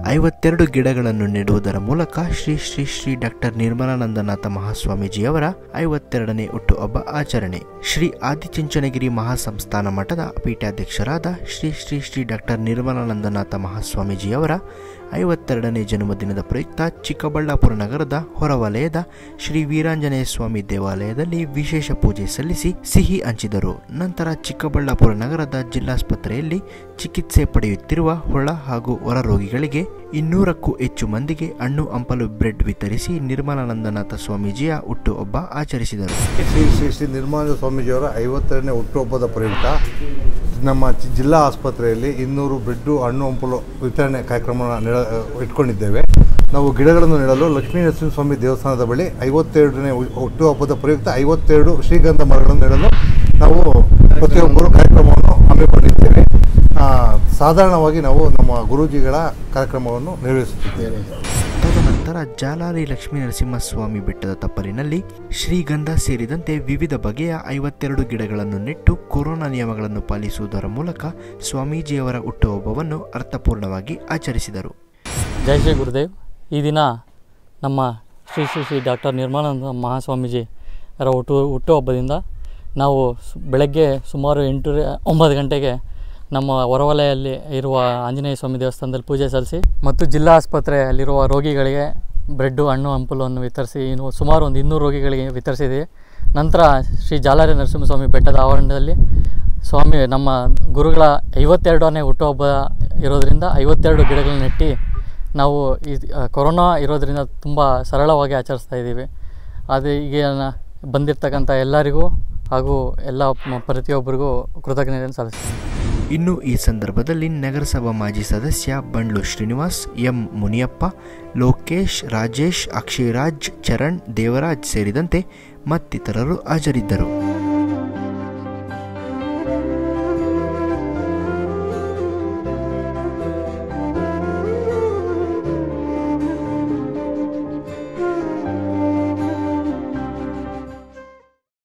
ಐವತ್ತೆರಡು ಗಿಡಗಳನ್ನು ನೆಡುವುದರ ಮೂಲಕ ಶ್ರೀ ಶ್ರೀ ಶ್ರೀ ಡಾಕ್ಟರ್ ನಿರ್ಮಲಾನಂದನಾಥ ಮಹಾಸ್ವಾಮೀಜಿಯವರ ಐವತ್ತೆರಡನೇ ಹುಟ್ಟುಹಬ್ಬ ಆಚರಣೆ ಶ್ರೀ ಆದಿಚುಂಚನಗಿರಿ ಮಹಾಸಂಸ್ಥಾನ ಮಠದ ಪೀಠಾಧ್ಯಕ್ಷರಾದ ಶ್ರೀ ಶ್ರೀ ಶ್ರೀ ಡಾಕ್ಟರ್ ನಿರ್ಮಲಾನಂದನಾಥ ಮಹಾಸ್ವಾಮೀಜಿಯವರ ಐವತ್ತೆರಡನೇ ಜನ್ಮದಿನದ ಪ್ರಯುಕ್ತ ಚಿಕ್ಕಬಳ್ಳಾಪುರ ನಗರದ ಹೊರವಲಯದ ಶ್ರೀ ವೀರಾಂಜನೇಯ ಸ್ವಾಮಿ ದೇವಾಲಯದಲ್ಲಿ ವಿಶೇಷ ಪೂಜೆ ಸಲ್ಲಿಸಿ ಸಿಹಿ ಹಂಚಿದರು ನಂತರ ಚಿಕ್ಕಬಳ್ಳಾಪುರ ನಗರದ ಜಿಲ್ಲಾಸ್ಪತ್ರೆಯಲ್ಲಿ ಚಿಕಿತ್ಸೆ ಪಡೆಯುತ್ತಿರುವ ಒಳ ಹಾಗೂ ಹೊರ ರೋಗಿಗಳಿಗೆ ಇನ್ನೂರಕ್ಕೂ ಹೆಚ್ಚು ಮಂದಿಗೆ ಹಣ್ಣು ಹಂಪಲು ಬ್ರೆಡ್ ವಿತರಿಸಿ ನಿರ್ಮಲಾನಂದನಾಥ ಸ್ವಾಮೀಜಿಯ ಹುಟ್ಟುಹಬ್ಬ ಆಚರಿಸಿದರು ಶ್ರೀ ಶ್ರೀ ಶ್ರೀ ನಿರ್ಮಾಣ ಸ್ವಾಮೀಜಿಯವರ ಐವತ್ತೆರಡನೇ ಹುಟ್ಟುಹಬ್ಬದ ಪ್ರಯುಕ್ತ ನಮ್ಮ ಚಿ- ಜಿಲ್ಲಾ ಆಸ್ಪತ್ರೆಯಲ್ಲಿ ಇನ್ನೂರು ಬ್ರೆಡ್ಡು ಹಣ್ಣು ಹಂಪಲು ವಿತರಣೆ ಕಾರ್ಯಕ್ರಮ ನೆಡ ಇಟ್ಕೊಂಡಿದ್ದೇವೆ ನಾವು ಗಿಡಗಳನ್ನು ನೆಡಲು ಲಕ್ಷ್ಮೀ ನರಸಿಂಹಸ್ವಾಮಿ ದೇವಸ್ಥಾನದ ಬಳಿ ಐವತ್ತೆರಡನೇ ಹು- ಹುಟ್ಟುಹಬ್ಬದ ಪ್ರಯುಕ್ತ ಐವತ್ತೆರಡು ಶ್ರೀಗಂಧ ಮರಗಳನ್ನು ನೆಡಲು ನಾವು ಪ್ರತಿಯೊಬ್ಬರು ಕಾರ್ಯಕ್ರಮವನ್ನು ಹಮ್ಮಿಕೊಂಡಿದ್ದೇವೆ ಆ, ಸಾಧಾರಣವಾಗಿ ನಾವು ನಮ್ಮ ಗುರೂಜಿಗಳ ಕಾರ್ಯಕ್ರಮವನ್ನು ನಿರ್ವಹಿಸುತ್ತಿದ್ದೇವೆ ತದನಂತರ ಜಾಲಾರಿ ಲಕ್ಷ್ಮೀ ನರಸಿಂಹಸ್ವಾಮಿ ಬೆಟ್ಟದ ತಪ್ಪಲಿನಲ್ಲಿ ಶ್ರೀಗಂಧ ಸೇರಿದಂತೆ ವಿವಿಧ ಬಗೆಯ ಐವತ್ತೆರಡು ಗಿಡಗಳನ್ನು ನೆಟ್ಟು ಕೊರೋನಾ ನಿಯಮಗಳನ್ನು ಪಾಲಿಸುವುದರ ಮೂಲಕ ಸ್ವಾಮೀಜಿಯವರ ಹುಟ್ಟುಹಬ್ಬವನ್ನು ಅರ್ಥಪೂರ್ಣವಾಗಿ ಆಚರಿಸಿದರು ಜೈ ಶ್ರೀ ಗುರುದೇವ್ ಈ ದಿನ ನಮ್ಮ ಶ್ರೀ ಶ್ರೀ ಶ್ರೀ ಡಾಕ್ಟರ್ ನಿರ್ಮಲಾನಂದ ಮಹಾಸ್ವಾಮೀಜಿ ಅವರ ಹುಟ್ಟು ಹುಟ್ಟುಹಬ್ಬದಿಂದ ನಾವು ಸು- ಬೆಳಗ್ಗೆ ಸುಮಾರು ಎಂಟು ಒಂಬತ್ತು ಗಂಟೆಗೆ ನಮ್ಮ ಹೊರವಲಯಲ್ಲಿ ಇರುವ ಆಂಜನೇಯ ಸ್ವಾಮಿ ದೇವಸ್ಥಾನದಲ್ಲಿ ಪೂಜೆ ಸಲ್ಲಿಸಿ ಮತ್ತು ಜಿಲ್ಲಾ ಆಸ್ಪತ್ರೆಯಲ್ಲಿರುವ ರೋಗಿಗಳಿಗೆ ಬ್ರೆಡ್ಡು ಹಣ್ಣು ಹಂಪಲನ್ನು ವಿತರಿಸಿ ಇನ್ನು ಸುಮಾರು ಒಂದು ಇನ್ನೂರು ರೋಗಿಗಳಿಗೆ ವಿತರಿಸಿದ್ದೀವಿ ನಂತರ ಶ್ರೀ ಜಾಲಾರಿ ನರಸಿಂಹಸ್ವಾಮಿ ಬೆಟ್ಟದ ಆವರಣದಲ್ಲಿ ಸ್ವಾಮಿ ನಮ್ಮ ಗುರುಗಳ ಐವತ್ತೆರಡನೇ ಹುಟ್ಟುಹಬ್ಬ ಇರೋದರಿಂದ ಐವತ್ತೆರಡು ಗಿಡಗಳನ್ನ ನೆಟ್ಟು ನಾವು ಈ ಆ, ಕೊರೋನಾ ಇರೋದರಿಂದ ತುಂಬ ಸರಳವಾಗಿ ಆಚರಿಸ್ತಾ ಇದ್ದೀವಿ ಅದು ಈಗ ನ- ಬಂದಿರತಕ್ಕಂಥ ಎಲ್ಲರಿಗೂ ಹಾಗೂ ಎಲ್ಲ ಮ- ಪ್ರತಿಯೊಬ್ಬರಿಗೂ ಕೃತಜ್ಞತೆಯನ್ನು ಸಲ್ಲಿಸ್ತೀನಿ ಇನ್ನು ಈ ಸಂದರ್ಭದಲ್ಲಿ ನಗರಸಭಾ ಮಾಜಿ ಸದಸ್ಯ ಬಂಡ್ಲು ಶ್ರೀನಿವಾಸ್ ಎಂ ಮುನಿಯಪ್ಪ ಲೋಕೇಶ್ ರಾಜೇಶ್ ಅಕ್ಷಯರಾಜ್ ಚರಣ್ ದೇವರಾಜ್ ಸೇರಿದಂತೆ ಮತ್ತಿತರರು ಹಾಜರಿದ್ದರು